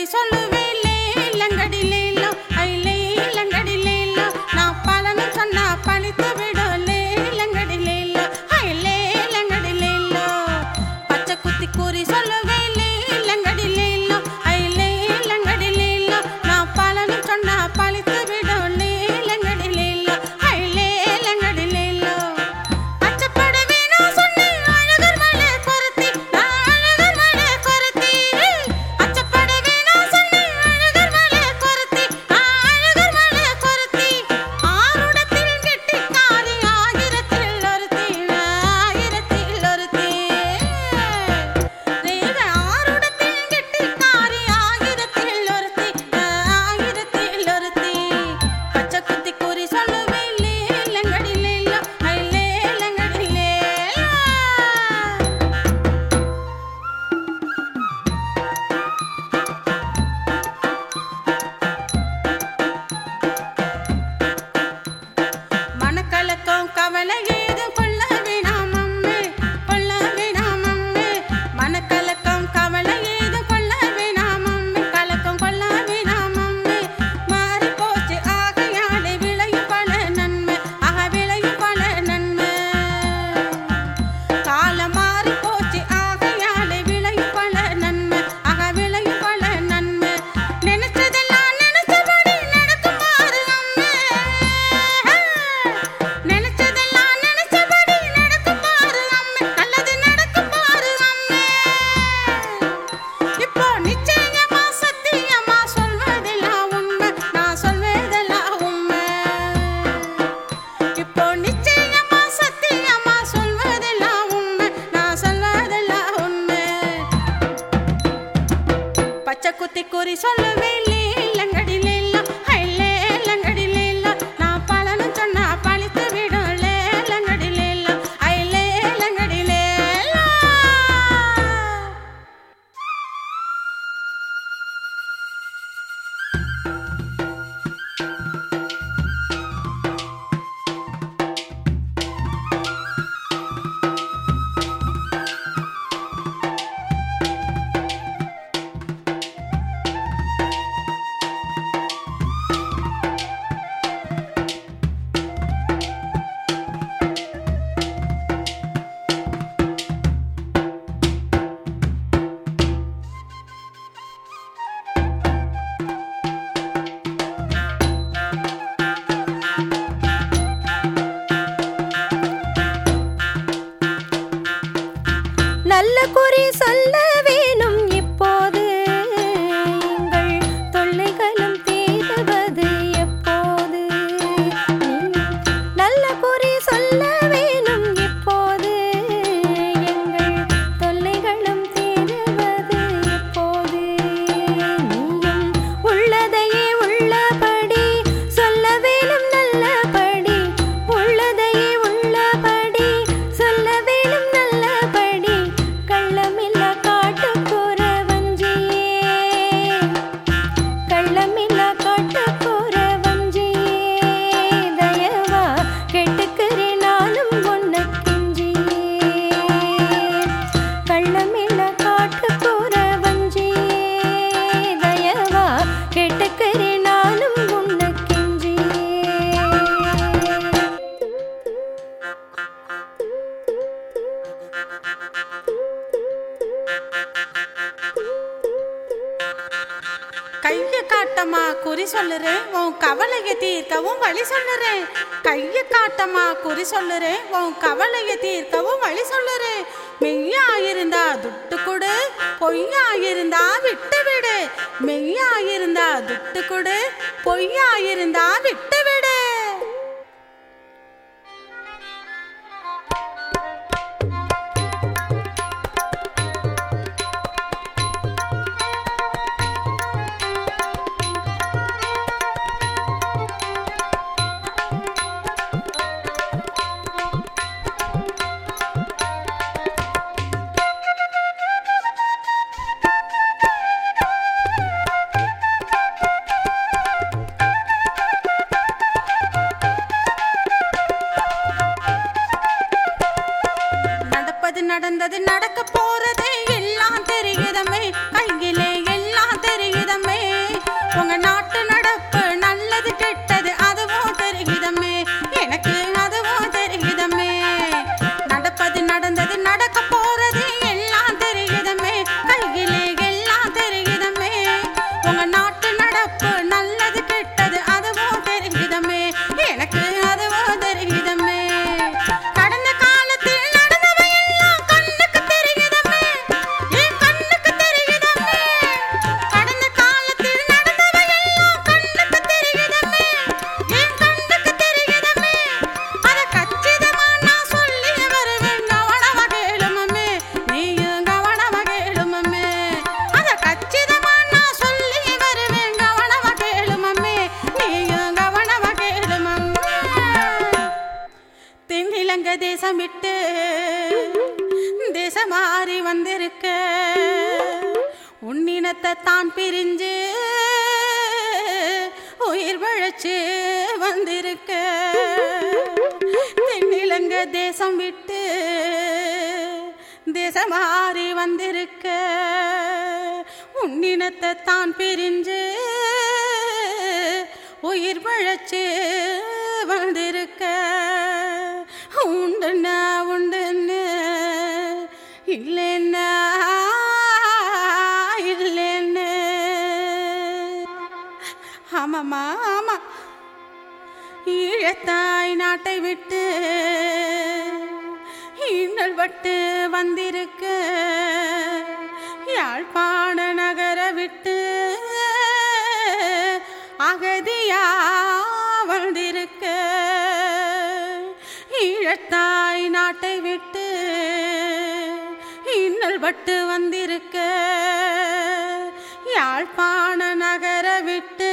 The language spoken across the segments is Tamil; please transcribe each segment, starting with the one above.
சொல்லுவேலே லங்கடிலேலோ ஐலே லங்கடிலேலோ நான் பலனும் சொன்னா பழித்து விடலே லங்கடிலேலோ ஐலே லங்கடிலேலோ பச்சை குத்தி கூறி சொல்லுவேலே லங்கடிலேலோ ஐலே லங்கடிலேலோ நான் பலனும் சொன்னா பழித்து விடலே லங்கடிலேலோ ஐலே லங்கடிலேலோ அச்சப்பட வேணாம் சொன்னேன் அழகர் மலை கொருத்தி நான் அழகர் மலை கொருத்தி அச்சப்பட வேணாம் சொன்னேன் அழகர் மலை கொருத்தி நான் அழகர் மலை கொருத்தி ஆருடத்தில் கெட்டிக்காரி ஆயிரத்தில் ஒருத்தி ஆயிரத்தில் ஒருத்தி தேவ ஆருடத்தில் கெட்டிக்காரி ஆயிரத்தில் ஒருத்தி ஆயிரத்தில் ஒருத்தி பச்சை குத்தி கூறி சொல்லுவேலே லங்கடிலேலோ ஐலே லங்கடிலேலோ மனக்கலக்கம் கவலை ஏதும் கொள்ள வேணாம் அம்மே கொள்ள வேணாம் அம்மே மனக்கலக்கம் கவலை ஏதும் கொள்ள வேணாம் அம்மே கலக்கம் கொள்ள வேணாம் அம்மே மாறி போச்சு ஆகையாலே விளையும் பல நன்மை ஆக விளையும் பல நன்மை காலம் மாறி போச்சு ஆகையாலே விளையும் பல நன்மை ஆக விளையும் பல நன்மை நினைச்சதெல்லாம் நினைச்சபடி நடக்கும் பாரு அம்மே நினைச்சதெல்லாம் நினைச்சபடி நடக்கும் பாரு அம்மே நல்லது நடக்கும் பாரு அம்மே இப்போ நிச்சயமா சத்தியமா சொல்வதெல்லாம் உண்மை நான் சொல்வதெல்லாம் உண்மை இப்போ நிச்சயமா சத்தியமா சொல்வதெல்லாம் உண்மை நான் சொல்வதெல்லாம் உண்மை பச்சை குத்தி குறி சொல்லுவேலே லங்கடிலேலோ ஐலே லங்கடிலேலோ நான் பலனும் சொன்னா பழித்து விடும்லே லங்கடிலேலோ ஐலே லங்கடிலேலோ நல்ல குறி சொல்ல வேணும் இப்போது எங்கள் தொல்லைகளும் தீருவது எப்போது நல்ல குறி சொல்ல வேணும் இப்போது எங்கள் தொல்லைகளும் தீருவது எப்போது நீயும் உள்ளதையே உள்ளபடி சொல்ல வேணும் நல்லபடி உள்ளதையே உள்ளபடி சொல்ல வேணும் நல்லபடி கள்ளமில்ல காட்டுக்கூற வஞ்சியே கள்ளமில்ல காட்டுக்கூற வஞ்சியே தயவா கேட்டுக்கிறேன் நானும் உன்னை கெஞ்சியே கள்ளமில்ல காட்டுக்கூற வஞ்சியே தயவா கேட்டுக்கிறேன் நானும் உன்னை கெஞ்சியே கைய காட்டமா குறி சொல்லுறேன் உன் கவலைய தீர்க்கவும் வழி சொல்லுறேன் கைய காட்டமா குறி சொல்லுறேன் உன் கவலைய தீர்க்கவும் வழி சொல்லுறேன் மெய்யா இருந்தா துட்டு கொடு பொய்யா இருந்தா விட்டு விடு மெய்யா இருந்தா துட்டு கொடு பொய்யா இருந்தா விட்டு விடு தான் பிரிஞ்சு உயிர் வழச்சு வந்திருக்க தென்னிலங்க தேசம் விட்டு தேசம் மாறி வந்திருக்க உன்னினத்தை தான் பிரிஞ்சு உயிர் வழச்சு வந்திருக்க உண்டுன்னா உண்டுன்னு இல்லைன்னா இல்லைன்னு ஆமாம்மா ஆமா ஈழத்தாய் நாட்டை விட்டு இன்னல் பட்டு வந்திருக்க யாழ்ப்பாண நகர விட்டு அகதியா வந்திருக்க ஈழத்தாய் நாட்டை விட்டு இன்னல் பட்டு வந்திருக்க யாழ்ப்பாண நகர விட்டு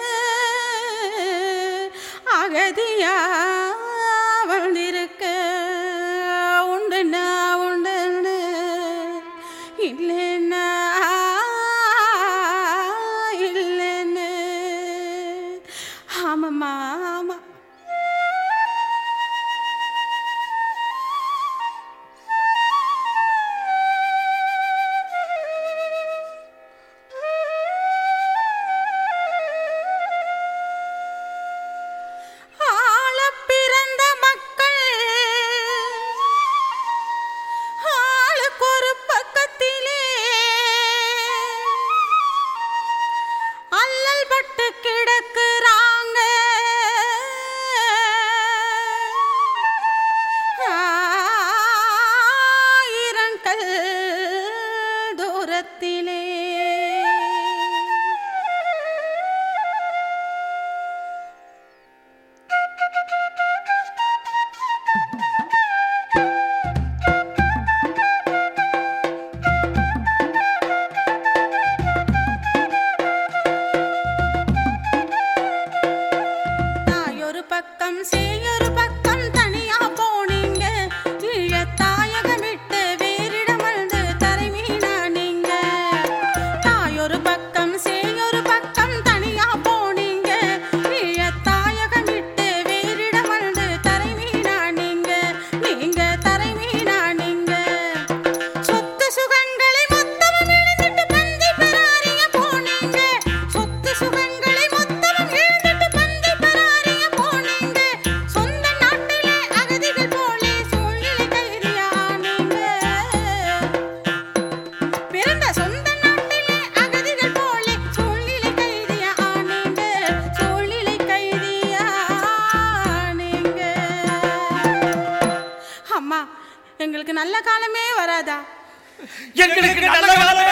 அகதியா வந்திருக்க உண்டுன்னா உண்டுன்னு இல்லைன்னா இல்லைன்னு ஆமாம்மா ஆமா ஆளப் பிறந்த மக்கள் ஆளுக்கொரு பக்கத்திலே அல்லல் பட்டு கிடக்குறாங்க ஆயிரங்கள் தூரத்திலே தாயொரு பக்கம் சேயொரு பக்கம் தனியா போனீங்க ஈழத்தாயகம் விட்டு வேறிடம் வந்து தரைமீனா நீங்க தாயொரு பக்கம் சேயொரு பக்கம் தனியா போனீங்க ஈழத்தாயகம் விட்டு வேறிடம் வந்து தரைமீனா நீங்க நீங்க தரைமீனா நீங்க சொத்து சுகங்களை மொத்தமும் இழந்துட்டு பந்தி பெறாரிய போனீங்க சொத்து சுகங்களை மொத்தமும் இழந்துட்டு பந்தி பெறாரிய போனீங்க சொந்த நாட்டிலே அகதிகள் போலே சூழ்நிலை கைதியானீங்க பிறந்த சொந்த நாட்டிலே அகதிகள் போலே சூழ்நிலை கைதியானீங்க சூழ்நிலை கைதியானீங்க அம்மா எங்களுக்கு நல்ல காலமே வராதா எங்களுக்கு நல்ல காலமே